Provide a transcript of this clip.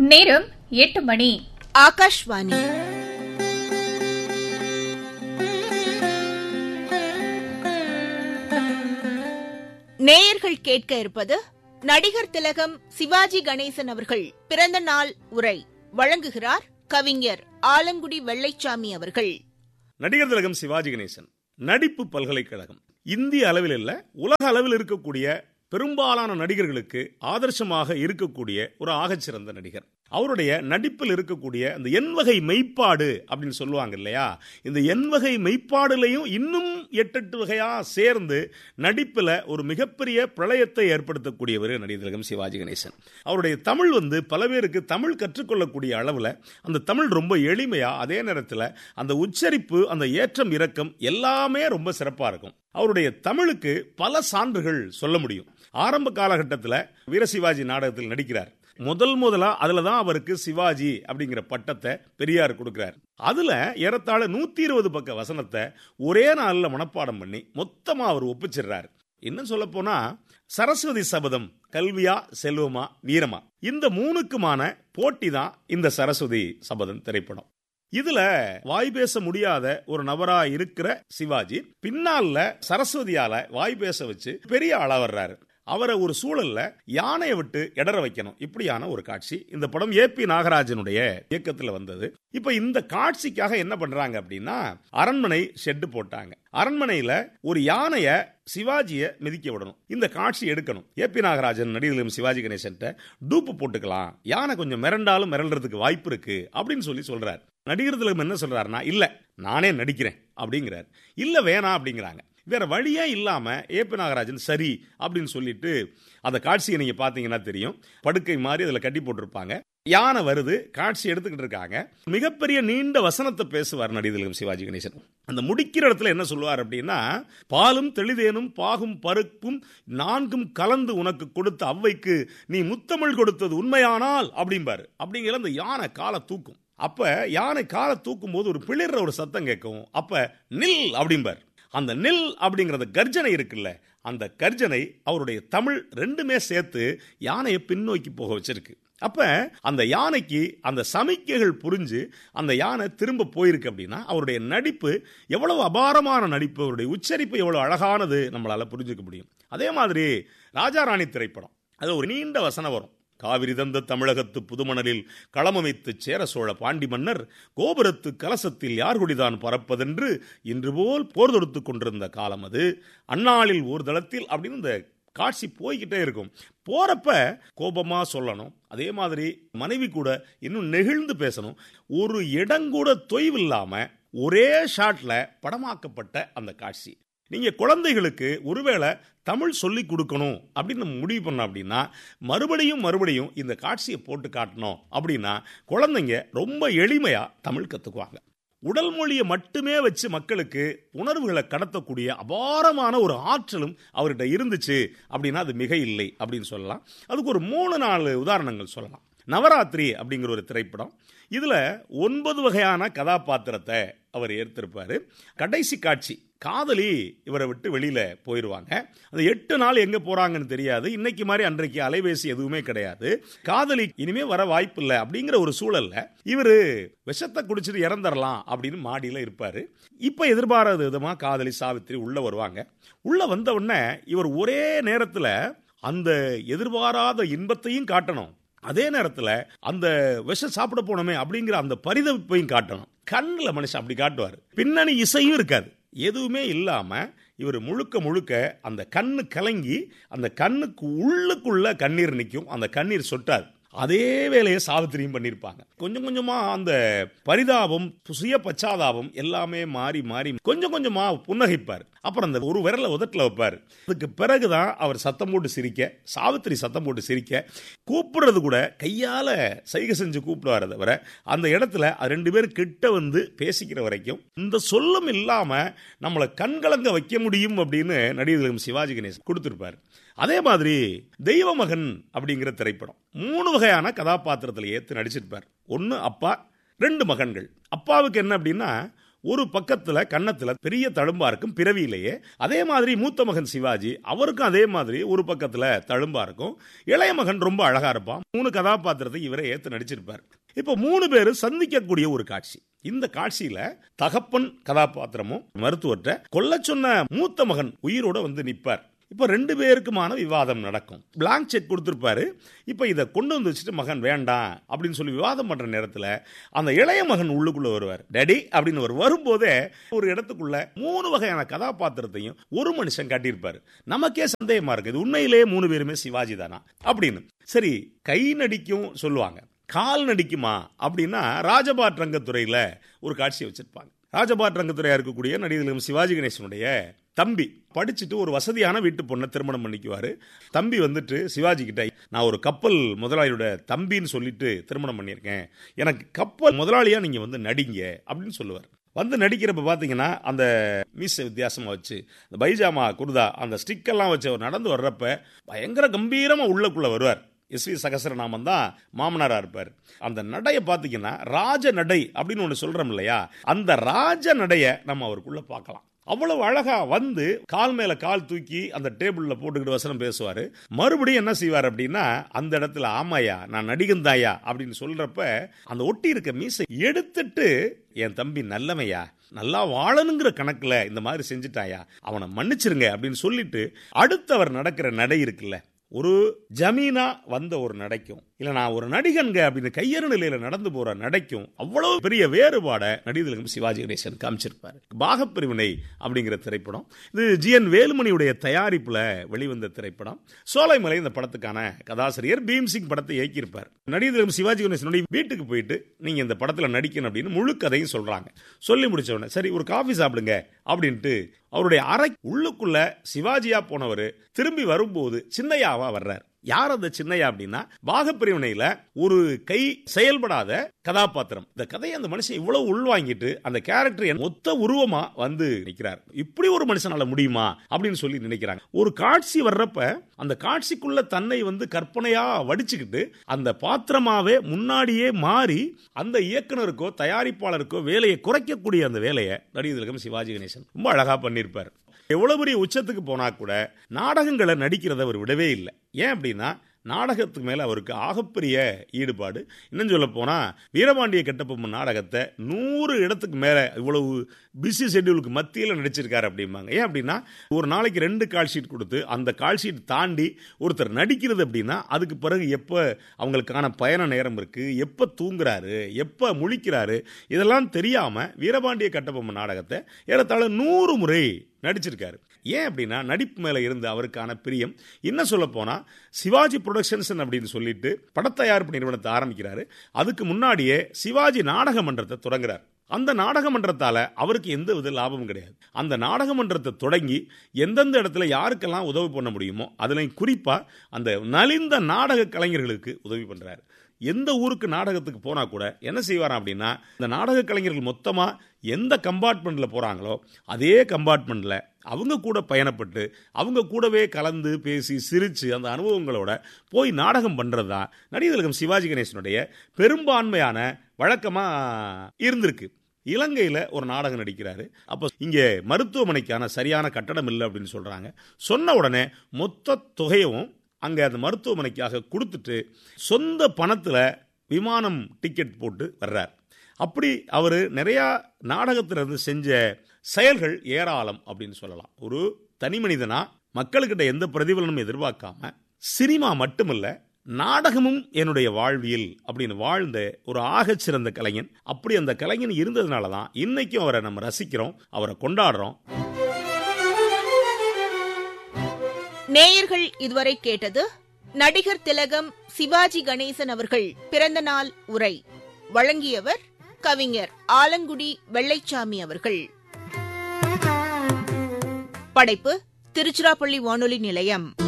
நேரம் எட்டு மணி ஆகாஷ்வாணி நேயர்கள் கேட்க இருப்பது நடிகர் திலகம் சிவாஜி கணேசன் அவர்கள் பிறந்த நாள் உரை வழங்குகிறார் கவிஞர் ஆலங்குடி வெள்ளைச்சாமி அவர்கள் நடிகர் திலகம் சிவாஜி கணேசன் நடிப்பு பல்கலைக்கழகம் இந்திய அளவில் இல்ல உலக அளவில் இருக்கக்கூடிய பெரும்பாலான நடிகர்களுக்கு ஆதர்சமாக இருக்கக்கூடிய ஒரு ஆகச்சிறந்த நடிகர் அவருடைய நடிப்பில் இருக்கக்கூடிய அந்த எண்வகை மெய்ப்பாடு அப்படின்னு சொல்லுவாங்க இல்லையா இந்த எண்வகை மெய்ப்பாடுலையும் இன்னும் எட்டெட்டு வகையா சேர்ந்து நடிப்பில் ஒரு மிகப்பெரிய பிரளயத்தை ஏற்படுத்தக்கூடியவர் நடிகர் திலகம் சிவாஜி கணேசன் அவருடைய தமிழ் வந்து பல பேருக்கு தமிழ் கற்றுக்கொள்ளக்கூடிய அளவில் அந்த தமிழ் ரொம்ப எளிமையா அதே நேரத்தில் அந்த உச்சரிப்பு அந்த ஏற்றம் இறக்கம் எல்லாமே ரொம்ப சிறப்பாக இருக்கும் அவருடைய தமிழுக்கு பல சான்றுகள் சொல்ல முடியும் ஆரம்ப காலகட்டத்தில் வீரசிவாஜி நாடகத்தில் நடிக்கிறார் முதல் முதலா அதுல தான் அவருக்கு சிவாஜி அப்படிங்கிற பட்டத்தை பெரியார் கொடுக்கிறார் அதுல ஏறத்தாழ நூத்தி இருபது பக்க வசனத்தை ஒரே நாள்ல மனப்பாடம் பண்ணி மொத்தமா அவர் ஒப்பிச்சிடுறாரு இன்னும் சொல்ல போனா சரஸ்வதி சபதம் கல்வியா செல்வமா வீரமா இந்த மூணுக்குமான போட்டி தான் இந்த சரஸ்வதி சபதம் திரைப்படம் இதுல வாய் பேச முடியாத ஒரு நபரா இருக்கிற சிவாஜி பின்னால சரஸ்வதியால வாய் பேச வச்சு பெரிய ஆளா வர்றாரு அவரை ஒரு சூழல்ல யானையை விட்டு இடற வைக்கணும் இப்படியான ஒரு காட்சி இந்த படம் ஏ பி நாகராஜனுடைய இயக்கத்தில் வந்தது இப்ப இந்த காட்சிக்காக என்ன பண்றாங்க அப்படின்னா அரண்மனை ஷெட்டு போட்டாங்க அரண்மனையில ஒரு யானைய சிவாஜியை மிதிக்க விடணும் இந்த காட்சி எடுக்கணும் ஏ பி நாகராஜன் நடிகர்களும் சிவாஜி கணேசன் டூப்பு போட்டுக்கலாம் யானை கொஞ்சம் மிரண்டாலும் மிரள்றதுக்கு வாய்ப்பு இருக்கு அப்படின்னு சொல்லி சொல்றாரு நடிகர் திலகம் என்ன சொல்றாருன்னா இல்ல நானே நடிக்கிறேன் அப்படிங்கிறார் இல்ல வேணாம் அப்படிங்கிறாங்க வேற வழியே இல்லாம ஏபி நாகராஜன் சரி அப்படின்னு சொல்லிட்டு அந்த காட்சியை நீங்க பாத்தீங்கன்னா தெரியும் படுக்கை மாதிரி அதுல கட்டி போட்டிருப்பாங்க யானை வருது காட்சி எடுத்துக்கிட்டு இருக்காங்க மிகப்பெரிய நீண்ட வசனத்தை பேசுவார் நடிகர்களும் சிவாஜி கணேசன் அந்த முடிக்கிற இடத்துல என்ன சொல்லுவார் அப்படின்னா பாலும் தெளிதேனும் பாகும் பருப்பும் நான்கும் கலந்து உனக்கு கொடுத்த அவ்வைக்கு நீ முத்தமிழ் கொடுத்தது உண்மையானால் அப்படிம்பாரு அப்படிங்கிற அந்த யானை காலை தூக்கும் அப்ப யானை காலை தூக்கும் போது ஒரு பிளிர்ற ஒரு சத்தம் கேட்கும் அப்ப நில் அப்படிம்பார் அந்த நெல் அப்படிங்கிறத கர்ஜனை இருக்குல்ல அந்த கர்ஜனை அவருடைய தமிழ் ரெண்டுமே சேர்த்து யானையை பின்னோக்கி போக வச்சிருக்கு அப்ப அந்த யானைக்கு அந்த சமிக்கைகள் புரிஞ்சு அந்த யானை திரும்ப போயிருக்கு அப்படின்னா அவருடைய நடிப்பு எவ்வளவு அபாரமான நடிப்பு அவருடைய உச்சரிப்பு எவ்வளவு அழகானது நம்மளால புரிஞ்சுக்க முடியும் அதே மாதிரி ராஜா ராணி திரைப்படம் அது ஒரு நீண்ட வசனம் வரும் காவிரி தந்த தமிழகத்து புதுமணலில் களமமைத்து சேர சோழ பாண்டி மன்னர் கோபுரத்து கலசத்தில் யார் குடிதான் பறப்பதென்று இன்று போல் போர் தொடுத்து கொண்டிருந்த காலம் அது அந்நாளில் ஒரு தளத்தில் அப்படின்னு இந்த காட்சி போய்கிட்டே இருக்கும் போறப்ப கோபமா சொல்லணும் அதே மாதிரி மனைவி கூட இன்னும் நெகிழ்ந்து பேசணும் ஒரு இடங்கூட தொய்வில்லாம ஒரே ஷாட்ல படமாக்கப்பட்ட அந்த காட்சி நீங்க குழந்தைகளுக்கு ஒருவேளை தமிழ் சொல்லி கொடுக்கணும் அப்படின்னு நம்ம முடிவு பண்ணோம் அப்படின்னா மறுபடியும் மறுபடியும் இந்த காட்சியை போட்டு காட்டணும் அப்படின்னா குழந்தைங்க ரொம்ப எளிமையா தமிழ் கத்துக்குவாங்க உடல் மொழியை மட்டுமே வச்சு மக்களுக்கு உணர்வுகளை கடத்தக்கூடிய அபாரமான ஒரு ஆற்றலும் அவர்கிட்ட இருந்துச்சு அப்படின்னா அது மிக இல்லை அப்படின்னு சொல்லலாம் அதுக்கு ஒரு மூணு நாலு உதாரணங்கள் சொல்லலாம் நவராத்திரி அப்படிங்கிற ஒரு திரைப்படம் இதுல ஒன்பது வகையான கதாபாத்திரத்தை அவர் ஏற்றிருப்பாரு கடைசி காட்சி காதலி இவரை விட்டு வெளியில போயிடுவாங்க அந்த எட்டு நாள் எங்க போறாங்கன்னு தெரியாது இன்னைக்கு மாதிரி அன்றைக்கு அலைபேசி எதுவுமே கிடையாது காதலி இனிமே வர வாய்ப்பு இல்லை அப்படிங்கிற ஒரு சூழல்ல இவரு விஷத்தை குடிச்சிட்டு இறந்துடலாம் அப்படின்னு மாடியில இருப்பாரு இப்ப எதிர்பாராத விதமா காதலி சாவித்திரி உள்ள வருவாங்க உள்ள வந்த உடனே இவர் ஒரே நேரத்துல அந்த எதிர்பாராத இன்பத்தையும் காட்டணும் அதே நேரத்தில் அந்த விஷம் சாப்பிட போனோமே அப்படிங்கிற அந்த பரிதவிப்பையும் காட்டணும் கண்ணில் மனுஷன் அப்படி காட்டுவார் பின்னணி இசையும் இருக்காது எதுவுமே இல்லாம இவர் முழுக்க முழுக்க அந்த கண்ணு கலங்கி அந்த கண்ணுக்கு உள்ளுக்குள்ள கண்ணீர் நிற்கும் அந்த கண்ணீர் சொட்டாது அதே வேலையை சாவித்திரியும் பண்ணியிருப்பாங்க கொஞ்சம் கொஞ்சமா அந்த பரிதாபம் சுய பச்சாதாபம் எல்லாமே மாறி மாறி கொஞ்சம் கொஞ்சமா புன்னகைப்பார் அப்புறம் அந்த ஒரு விரல உதட்டில் வைப்பார் அதுக்கு பிறகுதான் அவர் சத்தம் போட்டு சிரிக்க சாவித்திரி சத்தம் போட்டு சிரிக்க கூப்பிடுறது கூட கையால சைகை செஞ்சு கூப்பிடுவார் தவிர அந்த இடத்துல ரெண்டு பேரும் கிட்ட வந்து பேசிக்கிற வரைக்கும் இந்த சொல்லும் இல்லாம நம்மளை கண்கலங்க வைக்க முடியும் அப்படின்னு நடிகர்களும் சிவாஜி கணேசன் கொடுத்திருப்பார் அதே மாதிரி தெய்வ மகன் அப்படிங்கிற திரைப்படம் மூணு வகையான கதாபாத்திரத்தில் ஏற்று நடிச்சிருப்பார் ஒன்று அப்பா ரெண்டு மகன்கள் அப்பாவுக்கு என்ன அப்படின்னா ஒரு பக்கத்துல கன்னத்துல பெரிய தழும்பா இருக்கும் பிறவியிலேயே அதே மாதிரி மூத்த மகன் சிவாஜி அவருக்கும் அதே மாதிரி ஒரு பக்கத்துல தழும்பா இருக்கும் இளைய மகன் ரொம்ப அழகா இருப்பான் மூணு கதாபாத்திரத்தை இவரை ஏத்து நடிச்சிருப்பார் இப்போ மூணு பேரும் சந்திக்கக்கூடிய ஒரு காட்சி இந்த காட்சியில தகப்பன் கதாபாத்திரமும் மருத்துவர்கிட்ட கொல்ல சொன்ன மூத்த மகன் உயிரோட வந்து நிப்பார் இப்போ ரெண்டு பேருக்குமான விவாதம் நடக்கும் பிளாங்க் செக் கொடுத்துருப்பாரு இப்போ இதை கொண்டு வந்து வச்சுட்டு மகன் வேண்டாம் அப்படின்னு சொல்லி விவாதம் பண்ற நேரத்தில் அந்த இளைய மகன் உள்ளுக்குள்ள வருவார் டேடி அப்படின்னு ஒரு வரும்போதே ஒரு இடத்துக்குள்ள மூணு வகையான கதாபாத்திரத்தையும் ஒரு மனுஷன் காட்டியிருப்பாரு நமக்கே சந்தேகமா இருக்கு இது உண்மையிலேயே மூணு பேருமே சிவாஜி தானா அப்படின்னு சரி கை நடிக்கும் சொல்லுவாங்க கால் நடிக்குமா அப்படின்னா ராஜபாட் ரங்கத்துறையில ஒரு காட்சியை வச்சிருப்பாங்க ராஜபாட் ரங்கத்துறையா இருக்கக்கூடிய நடிகர்களும் சிவாஜி கணேசனுடைய தம்பி படிச்சுட்டு ஒரு வசதியான வீட்டு பொண்ணை திருமணம் பண்ணிக்குவாரு தம்பி வந்துட்டு சிவாஜி கிட்ட நான் ஒரு கப்பல் முதலாளியோட தம்பின்னு சொல்லிட்டு திருமணம் பண்ணியிருக்கேன் எனக்கு கப்பல் முதலாளியா நீங்க வந்து நடிங்க அப்படின்னு சொல்லுவார் வந்து நடிக்கிறப்ப பார்த்தீங்கன்னா அந்த மீச வித்தியாசமாக வச்சு இந்த பைஜாமா குருதா அந்த ஸ்டிக்கெல்லாம் வச்சு அவர் நடந்து வர்றப்ப பயங்கர கம்பீரமாக உள்ளக்குள்ளே வருவார் எஸ் வி சகசரநாமன் தான் மாமனாரா இருப்பார் அந்த நடையை பார்த்தீங்கன்னா ராஜ நடை அப்படின்னு ஒன்று சொல்றோம் இல்லையா அந்த ராஜ நடையை நம்ம அவருக்குள்ள பார்க்கலாம் அவ்வளவு அழகா வந்து கால் மேல கால் தூக்கி அந்த டேபிள்ல போட்டுக்கிட்டு வசனம் பேசுவாரு மறுபடியும் என்ன செய்வார் அப்படின்னா அந்த இடத்துல ஆமாயா நான் நடிகன் தாயா அப்படின்னு சொல்றப்ப அந்த ஒட்டி இருக்க மீசை எடுத்துட்டு என் தம்பி நல்லவையா நல்லா வாழணுங்கிற கணக்குல இந்த மாதிரி செஞ்சுட்டாயா அவனை மன்னிச்சிருங்க அப்படின்னு சொல்லிட்டு அடுத்தவர் நடக்கிற நடை இருக்குல்ல ஒரு ஜமீனா வந்த ஒரு நடைக்கும் இல்ல நான் ஒரு நடிகன்க அப்படின்னு கையறு நிலையில நடந்து போற நடைக்கும் அவ்வளவு பெரிய வேறுபாட நடிகர்களும் சிவாஜி கணேசன் காமிச்சிருப்பாரு பாகப்பிரிவினை அப்படிங்கிற திரைப்படம் இது ஜி என் வேலுமணியுடைய தயாரிப்புல வெளிவந்த திரைப்படம் சோலைமலை இந்த படத்துக்கான கதாசிரியர் பீம்சிங் படத்தை இயக்கியிருப்பார் நடிகர்களும் சிவாஜி கணேசனுடைய வீட்டுக்கு போயிட்டு நீங்க இந்த படத்துல நடிக்கணும் அப்படின்னு முழு கதையும் சொல்றாங்க சொல்லி முடிச்ச உடனே சரி ஒரு காஃபி சாப்பிடுங்க அப்படின்ட்டு அவருடைய அறை உள்ளுக்குள்ள சிவாஜியா போனவர் திரும்பி வரும்போது சின்னையாவா வர்றார் யார் அந்த சின்னையா அப்படின்னா பாகப்பிரிவினையில ஒரு கை செயல்படாத கதாபாத்திரம் இந்த கதையை அந்த மனுஷன் இவ்வளவு உள்வாங்கிட்டு அந்த கேரக்டர் மொத்த உருவமா வந்து நிற்கிறார் இப்படி ஒரு மனுஷனால முடியுமா அப்படின்னு சொல்லி நினைக்கிறாங்க ஒரு காட்சி வர்றப்ப அந்த காட்சிக்குள்ள தன்னை வந்து கற்பனையா வடிச்சுக்கிட்டு அந்த பாத்திரமாவே முன்னாடியே மாறி அந்த இயக்குனருக்கோ தயாரிப்பாளருக்கோ வேலையை குறைக்கக்கூடிய அந்த வேலையை நடிகர்களுக்கும் சிவாஜி கணேசன் ரொம்ப அழகா பண்ணியிருப்பார் எவ்வளவு பெரிய உச்சத்துக்கு போனா கூட நாடகங்களை நடிக்கிறத அவர் விடவே இல்லை ஏன் அப்படின்னா நாடகத்துக்கு மேல அவருக்கு ஆகப்பெரிய ஈடுபாடு இன்னும் சொல்ல போனா வீரபாண்டிய கட்டபொம்மன் நாடகத்தை நூறு இடத்துக்கு மேல இவ்வளவு பிஸி ஷெட்யூலுக்கு மத்தியில் நடிச்சிருக்காரு அப்படிம்பாங்க ஏன் அப்படின்னா ஒரு நாளைக்கு ரெண்டு கால் ஷீட் கொடுத்து அந்த கால் ஷீட் தாண்டி ஒருத்தர் நடிக்கிறது அப்படின்னா அதுக்கு பிறகு எப்போ அவங்களுக்கான பயண நேரம் இருக்கு எப்போ தூங்குறாரு எப்போ முழிக்கிறாரு இதெல்லாம் தெரியாம வீரபாண்டிய கட்டபொம்மன் நாடகத்தை ஏறத்தாழ நூறு முறை நடிச்சிருக்காரு ஏன் அப்படின்னா நடிப்பு மேல இருந்து அவருக்கான பிரியம் என்ன சொல்ல போனா சிவாஜி புரொடக்ஷன்ஸ் அப்படின்னு சொல்லிட்டு படத்தயாரிப்பு நிறுவனத்தை ஆரம்பிக்கிறாரு அதுக்கு முன்னாடியே சிவாஜி நாடக மன்றத்தை தொடங்குறார் அந்த நாடக மன்றத்தால அவருக்கு எந்த வித லாபமும் கிடையாது அந்த நாடக மன்றத்தை தொடங்கி எந்தெந்த இடத்துல யாருக்கெல்லாம் உதவி பண்ண முடியுமோ அதுலையும் குறிப்பா அந்த நலிந்த நாடக கலைஞர்களுக்கு உதவி பண்றாரு எந்த ஊருக்கு நாடகத்துக்கு போனா கூட என்ன செய்வாராம் அப்படின்னா இந்த நாடக கலைஞர்கள் மொத்தமா எந்த கம்பார்ட்மெண்ட்ல போறாங்களோ அதே கம்பார்ட்மெண்ட்ல அவங்க கூட பயணப்பட்டு அவங்க கூடவே கலந்து பேசி சிரிச்சு அந்த அனுபவங்களோட போய் நாடகம் பண்றது தான் நடிகர்களும் சிவாஜி கணேசனுடைய பெரும்பான்மையான வழக்கமா இருந்திருக்கு இலங்கையில் ஒரு நாடகம் நடிக்கிறாரு அப்போ இங்கே மருத்துவமனைக்கான சரியான கட்டடம் இல்லை அப்படின்னு சொல்றாங்க சொன்ன உடனே மொத்த தொகையும் அங்கே அந்த மருத்துவமனைக்காக கொடுத்துட்டு சொந்த பணத்தில் விமானம் டிக்கெட் போட்டு வர்றார் அப்படி அவர் நிறையா நாடகத்திலிருந்து செஞ்ச செயல்கள் ஏராளம் அப்படின்னு சொல்லலாம் ஒரு தனி மனிதனா மக்கள்கிட்ட எந்த பிரதிபலனும் எதிர்பார்க்காம சினிமா மட்டுமல்ல நாடகமும் என்னுடைய வாழ்வியல் அப்படின்னு வாழ்ந்த ஒரு ஆகச் சிறந்த கலைஞன் அப்படி அந்த கலைஞன் இருந்ததுனால தான் இன்னைக்கும் அவரை நம்ம ரசிக்கிறோம் அவரை கொண்டாடுறோம் நேயர்கள் இதுவரை கேட்டது நடிகர் திலகம் சிவாஜி கணேசன் அவர்கள் பிறந்த நாள் உரை வழங்கியவர் கவிஞர் ஆலங்குடி வெள்ளைச்சாமி அவர்கள் படைப்பு திருச்சிராப்பள்ளி வானொலி நிலையம்